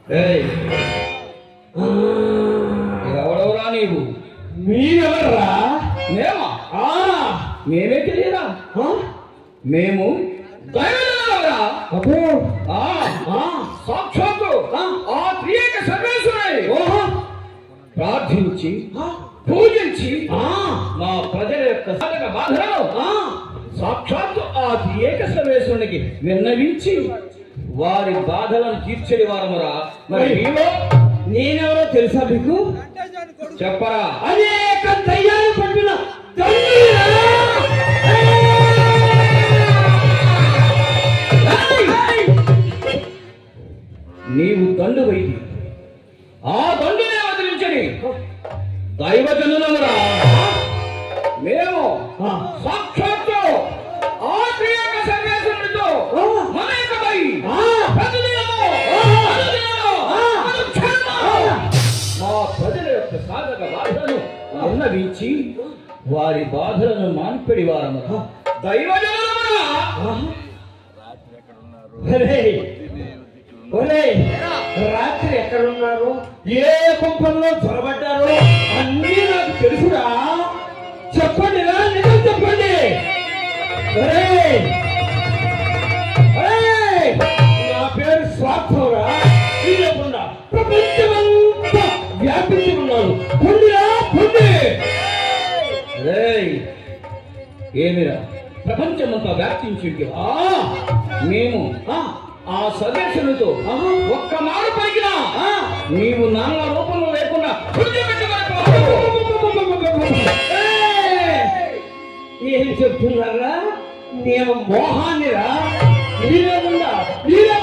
ఏయ్, ఎవడెవరా నీవు మీరెవర్రా మేమా ఆ, మేమే తెలియదా ఆ? మేము దైవజనులరా? అబ్బో ఆ ఆ, సాక్షాత్తు ఆ. ఆ త్రియేక సర్వేశ్వరుని ఓహో ప్రార్థించి ఆ, పూజించి ఆ, మా ప్రజల యొక్క సాధక బాధలను ఆ. సాక్షాత్తు ఆ త్రియేక సర్వేశ్వరునికి విన్నవించి వారి బాధలను తీర్చడి వారమురా మరి నీవో నేనెవరో తెలుసా మీకు చెప్పరా అనేక దయ్యాలు పట్టిన తండ్రిరా! ఏయ్! నీవు దండు వైది ఆ దండునే వదిలించని దైవజనులమురా మేము ఆ, సాక్షాత్తు ఆ త్రియేక సర్వేశ్వరునితో ఆ. మమేకమై ఆ, ప్రతిదినము, ఆ. అనుదినము, ఆ. అనుక్షణము మా ప్రజల యొక్క సాధక బాధలను విన్నవించి వారి బాధలను మాన్పెడి వారమురా దైవజనులమురా ఆ. ఒరేయ్, ఒరేయ్, రాత్రి ఎక్కడున్నారు ఏ కుంపంలో చొరబడ్డారు అన్నీ నాకు తెలుసురా చెప్పండి రా నిజం చెప్పండి ఒరేయ్, ఒరేయ్, నా పేరు స్వార్థంరా లేకుండా ప్రపంచమంతా వ్యాపించి ఉన్నారు పొండిరా పొండి రేయ్ ఏమిరా ప్రపంచమంతా వ్యాప్తించి ఆ, మేము ఆ, ఆ సదస్సులతో ఆహా. ఒక్క మారు పలికినా ఆ. నీవు నాన్న రూపంలో లేకుండా వదిలిపెట్టమని ఏయ్! ఏం చెప్తున్నారా నేను మోహాన్నిరా మీరేముందా మీరే